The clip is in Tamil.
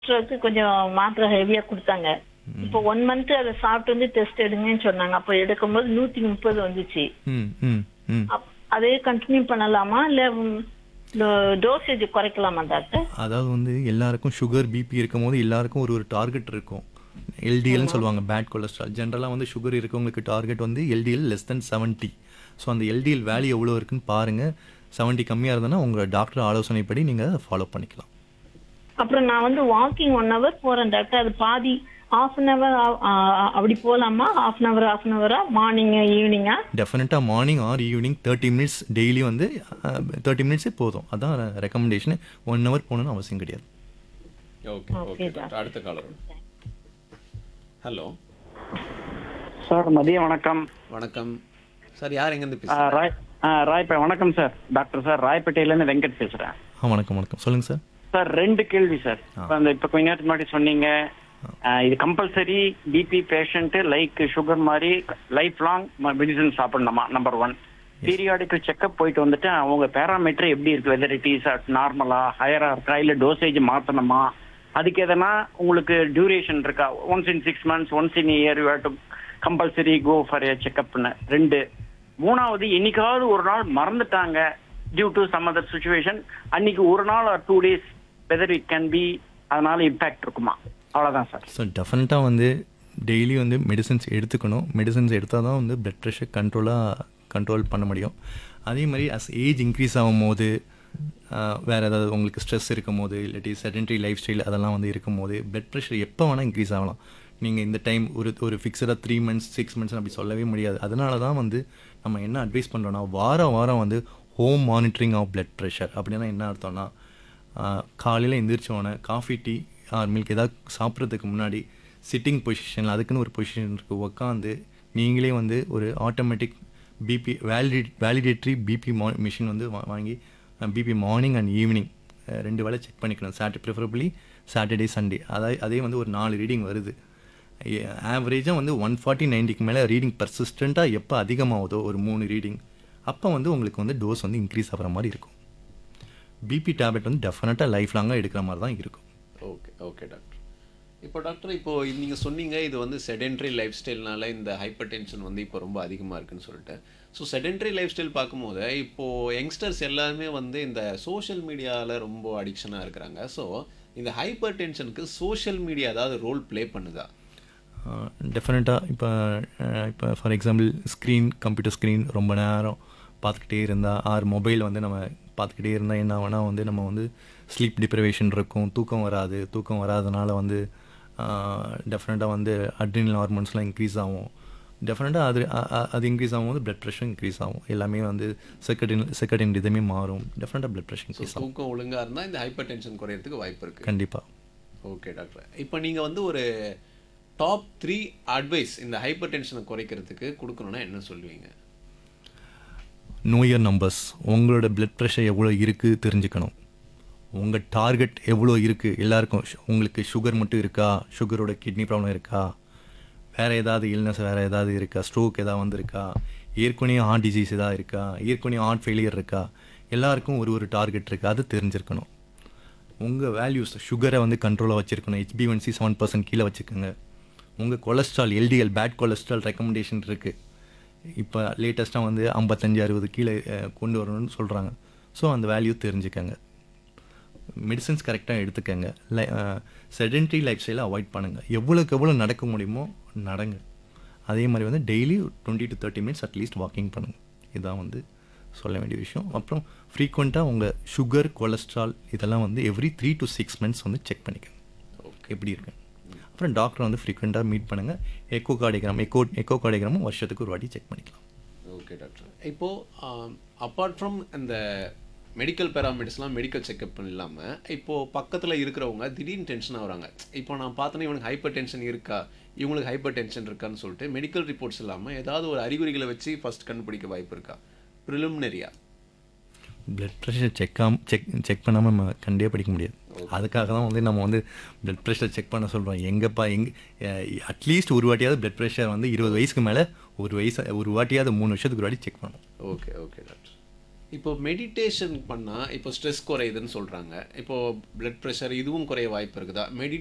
ஸ்ட்ரோக்கு கொஞ்சம் மாத்திரை ஹெவியா கொடுத்தாங்க இப்போ ஒன் மந்த் அதை சாப்பிட்டு வந்து டெஸ்ட் எடுங்கன்னு சொன்னாங்க அப்போ எடுக்கும்போது நூத்தி முப்பது வந்துச்சு ம் ம் ம் அப்- அதே கண்டினியூ பண்ணலாமா இல்ல டோசேஜ் குறைக்கலாமா டாக்டர் அதாவது வந்து எல்லாருக்கும் சுகர் பிபி இருக்கும் போது எல்லாருக்கும் ஒரு ஒரு டார்கெட் இருக்கும் எல்டிஎல்னு சொல்லுவாங்க பேட் கொலஸ்ட்ரால் ஜென்ரலாக வந்து சுகர் இருக்கவங்களுக்கு டார்கெட் வந்து LDL less then seventy so அந்த எல்டிஎல் வேல்யூ எவ்வளோ இருக்குன்னு பாருங்கள் செவன்ட்டி கம்மியாக இருந்ததுன்னா உங்கள் டாக்டர் ஆலோசனைப்படி நீங்கள் ஃபாலோ பண்ணிக்கலாம் அப்புறம் நான் வந்து வாக்கிங் ஒன் ஹவர் போறேன் டாக்டர் அது பாதி ஹாஃப் அன் ஹவர் அப்படி போலாமா half an hour half an ஹவரா மார்னிங் ஈவினிங்கா டெஃபினட்டாக morning or evening thirty minutes daily வந்து தேர்ட்டி மினிட்ஸே போதும் அதான் ரெக்கமெண்டேஷன் ஒன் ஹவர் போகணுன்னு அவசியம் கிடையாது ஓகே Okay, ஓகே doctor. அடுத்த காலர் ஹலோ சார் மதிய வணக்கம் வணக்கம் சார் யார் எங்கேருந்து ஆ, பேசுறீங்க ராய் ஆ, ராய்பே வணக்கம் சார் டாக்டர் சார் ராயப்பேட்டையிலேருந்து வெங்கட் பேசுகிறேன் ஆ வணக்கம் வணக்கம் சொல்லுங்கள் சார் சார் ரெண்டு கேள்வி சார் இப்போ அந்த இப்போ கொஞ்ச நேரத்துக்கு முன்னாடி சொன்னீங்க ஆ, இது compulsory BP patient like sugar மாதிரி லைஃப் லாங் மெடிசன் சாப்பிடணுமா நம்பர் ஒன் பீரியாடிக்கல் செக்அப் போயிட்டு வந்துட்டு அவங்க பேராமீட்டர் எப்படி இருக்கு வெதர் இட் இஸ் நார்மலா ஹையரா இருக்கா இல்ல டோசேஜ் மாத்தணுமா அதுக்கு எதனா உங்களுக்கு டியூரேஷன் இருக்கா once in six months once in year you to compulsory go for a செக்அப்னு ரெண்டு மூணாவது என்னைக்காவது ஒரு நாள் மறந்துட்டாங்க due to some other situation அன்னைக்கு ஒரு நாள் or two days whether it can be அதனால இம்பாக்ட் இருக்குமா அவ்வளவுதான் சார் ஸோ டெஃபினட்டாக வந்து டெய்லி வந்து மெடிசன்ஸ் எடுத்துக்கணும் மெடிசன்ஸ் எடுத்தால் தான் வந்து பிளட் ப்ரெஷர் கண்ட்ரோலாக கண்ட்ரோல் பண்ண முடியும் அதே மாதிரி அஸ் ஏஜ் இன்க்ரீஸ் ஆகும் போது ஆஹ், வேறு ஏதாவது உங்களுக்கு ஸ்ட்ரெஸ் இருக்கும் போது இல்லாட்டி செடென்ட்ரி லைஃப் ஸ்டைல் அதெல்லாம் வந்து இருக்கும் போது பிளட் ப்ரெஷர் எப்போ வேணால் இன்க்ரீஸ் ஆகலாம் நீங்கள் இந்த டைம் ஒரு ஒரு ஃபிக்ஸடாக த்ரீ மந்த்ஸ் சிக்ஸ் மந்த்ஸ் அப்படி சொல்லவே முடியாது அதனால தான் வந்து நம்ம என்ன அட்வைஸ் பண்ணுறோன்னா வாரம் வாரம் வந்து home monitoring of blood pressure அப்படின்னா என்ன அர்த்தம்னா காலையில் எந்திரிச்சோடனே காஃபி டீ ஆர் மில்க் ஏதாவது சாப்பிட்றதுக்கு முன்னாடி சிட்டிங் பொசிஷன் அதுக்குன்னு ஒரு பொசிஷன் இருக்குது உட்காந்து நீங்களே வந்து ஒரு ஆட்டோமேட்டிக் பிபி வேலிடேட் வேலிடேட்ரி பிபி மா மிஷின் வந்து வா- வாங்கி பிபி மார்னிங் அண்ட் ஈவினிங் ரெண்டு வேளை செக் பண்ணிக்கணும் சாட்டர் ப்ரிஃபரபிளி சாட்டர்டே சண்டே அதாவது அதே வந்து ஒரு நாலு ரீடிங் வருது ஆவரேஜாக வந்து ஒன் ஃபார்ட்டி நைன்ட்டிக்கு மேலே ரீடிங் பர்சிஸ்டண்ட்டாக எப்போ அதிகமாகுதோ ஒரு மூணு ரீடிங் அப்போ வந்து உங்களுக்கு வந்து டோஸ் வந்து இன்க்ரீஸ் ஆகிற மாதிரி இருக்கும் பிபி டேப்லெட் வந்து டெஃபினட்டாக லைஃப் லாங்காக எடுக்கிற மாதிரி தான் இருக்கும் ஓகே ஓகே டாக்டர் இப்போ டாக்டர் இப்போ நீங்க சொன்னீங்க இது வந்து செடென்ட்ரி லைஃப் ஸ்டைல்னால இந்த ஹைப்பர் டென்ஷன் வந்து இப்போ ரொம்ப அதிகமாக இருக்குன்னு சொல்லிட்டு ஸோ செடென்ட்ரி லைஃப் ஸ்டைல் பார்க்கும்போது இப்போ யங்ஸ்டர்ஸ் எல்லாருமே வந்து இந்த சோஷியல் மீடியாவில் ரொம்ப அடிக்ஷனாக இருக்கிறாங்க ஸோ இந்த ஹைப்பர் டென்ஷனுக்கு சோஷியல் மீடியா ஏதாவது ரோல் ப்ளே பண்ணுதா டெஃபினட்டாக இப்போ இப்போ for example screen computer screen ரொம்ப நேரம் பார்த்துக்கிட்டே இருந்தால் ஆர் மொபைல் வந்து நம்ம பார்த்துக்கிட்டே இருந்தால் என்ன ஆகும்னா வந்து நம்ம வந்து ஸ்லீப் டிப்ரவேஷன் இருக்கும் தூக்கம் வராது தூக்கம் வராதனால வந்து டெஃபினட்டாக வந்து அட்ரினல் ஹார்மோன்ஸ்லாம் இன்க்ரீஸ் ஆகும் டெஃபினட்டாக அது அ- அ- அது இன்க்ரீஸ் ஆகும்போது பிளட் ப்ரெஷர் இன்க்ரீஸ் ஆகும் எல்லாமே வந்து செக்கடின் செக்கடின் இதுமே மாறும் டெஃபினட்டாக பிளட் ப்ரெஷர் ஸோ இன்க்ரீஸ் ஆகும் தூக்கம் ஒழுங்காக இருந்தால் இந்த ஹைப்பர் டென்ஷன் குறையறதுக்கு வாய்ப்பு இருக்குது கண்டிப்பாக ஓகே டாக்டர் இப்போ நீங்கள் வந்து ஒரு டாப் த்ரீ அட்வைஸ் இந்த ஹைப்பர் டென்ஷனை குறைக்கிறதுக்கு கொடுக்கணும்னா என்ன சொல்லுவீங்க நோயர் நம்பர்ஸ் உங்களோட பிளட் ப்ரெஷர் எவ்வளோ இருக்குது தெரிஞ்சுக்கணும் உங்கள் டார்கெட் எவ்வளோ இருக்குது எல்லாருக்கும் ஷு- உங்களுக்கு சுகர் மட்டும் இருக்கா சுகரோட கிட்னி ப்ராப்ளம் இருக்கா வேறு ஏதாவது இல்னஸ் வேறு ஏதாவது இருக்கா ஸ்ட்ரோக் ஏதாவது வந்திருக்கா ஏற்கனவே ஹார்ட் டிசீஸ் ஏதாவது இருக்கா ஏற்கனவே ஹார்ட் ஃபெயிலியர் இருக்கா எல்லாருக்கும் ஒரு ஒரு டார்கெட் இருக்குது அது தெரிஞ்சிருக்கணும் உங்கள் வேல்யூஸ் சுகரை வந்து கண்ட்ரோலாக வச்சுருக்கணும் ஹெச்பிஒன்சி செவன் பர்சன்ட் கீழே வச்சுக்கோங்க உங்கள் cholesterol LDL bad cholesterol recommendation இருக்குது இப்போ லேட்டஸ்ட்டாக வந்து ஐம்பத்தஞ்சு அறுபது கீழே அஹ், கொண்டு வரணும்னு சொல்கிறாங்க ஸோ அந்த வேல்யூ தெரிஞ்சுக்கங்க மெடிசன்ஸ் கரெக்டாக எடுத்துக்கங்க லை செடென்ட்ரி லைஃப் ஸ்டைலை அவாய்ட் பண்ணுங்கள் எவ்வளோக்கு எவ்வளோ நடக்க முடியுமோ நடங்க அதே மாதிரி வந்து daily twenty to thirty minutes at least walking பண்ணுங்கள் இதுதான் வந்து சொல்ல வேண்டிய விஷயம் அப்புறம் ஃப்ரீக்வெண்ட்டாக உங்கள் சுகர் கொலஸ்ட்ரால் இதெல்லாம் வந்து every three to six months வந்து செக் பண்ணிக்கோங்க எப்படி இருக்கு அப்புறம் டாக்டர் வந்து ஃப்ரீக்வெண்ட்டாக மீட் பண்ணுங்கள் எக்கோ கார்டிகிராம் எக்கோ எக்கோ கார்டிகிராமும் வருஷத்துக்கு ஒரு வாட்டி செக் பண்ணிக்கலாம் ஓகே டாக்டர் இப்போது அப்பார்ட் ஃப்ரம் அந்த மெடிக்கல் பேராமீட்டர்ஸ்லாம் மெடிக்கல் செக்அப் இல்லாமல் இப்போது பக்கத்தில் இருக்கிறவங்க திடீர்னு டென்ஷன் ஆகுறாங்க இப்போ நான் பார்த்தோன்னா இவனுக்கு ஹைப்பர் டென்ஷன் இருக்கா இவங்களுக்கு ஹைப்பர் டென்ஷன் இருக்கான்னு சொல்லிட்டு மெடிக்கல் ரிப்போர்ட்ஸ் இல்லாமல் ஏதாவது ஒரு அறிகுறிகளை வச்சு ஃபர்ஸ்ட் கண்டுபிடிக்க வாய்ப்பு இருக்கா ப்ரிலிமினரியா பிளட் ப்ரெஷர் செக்காம செக் செக் பண்ணாமல் நம்ம கண்டே படிக்க முடியாது அதுக்காக தான் வந்து நம்ம வந்து பிளட் ப்ரெஷர் செக் பண்ண சொல்கிறோம் எங்கப்பா எங்கே அட்லீஸ்ட் ஒரு வாட்டியாவது பிளட் ப்ரெஷர் வந்து இருபது வயசுக்கு மேலே ஒரு வயசு ஒரு வாட்டியாவது மூணு வருஷத்துக்கு ஒரு வாட்டி செக் பண்ணணும் ஓகே ஓகே டாக்டர் இப்போ மெடிடேஷன் பண்ணால் இப்போ ஸ்ட்ரெஸ் குறையுதுன்னு சொல்கிறாங்க இப்போ பிளட் ப்ரெஷர் இதுவும் குறைய வாய்ப்பு இருக்குதா மெடி